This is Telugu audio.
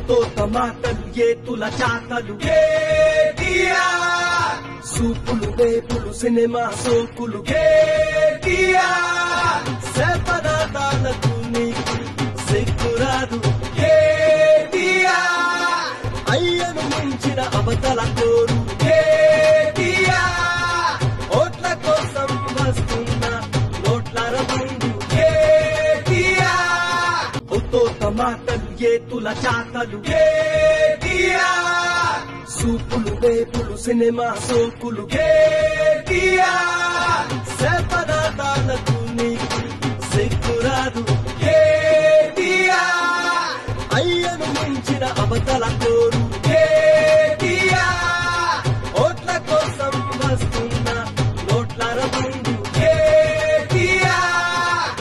ఉత్తోత మాటలు ఏతుల చాతలు సూపులు వేపులు సినిమా సోకులు సేపదాదాలకు నీకు సిగ్గురాదు అయ్యను మించిన అవతల కోరు ఓట్ల కోసం వస్తున్న నోట్ల రబండు ఉత్తోత మాటలు ఏతుల చాతలు సూపులు వేపులు సినిమా సోకులు సేపదాదాలకు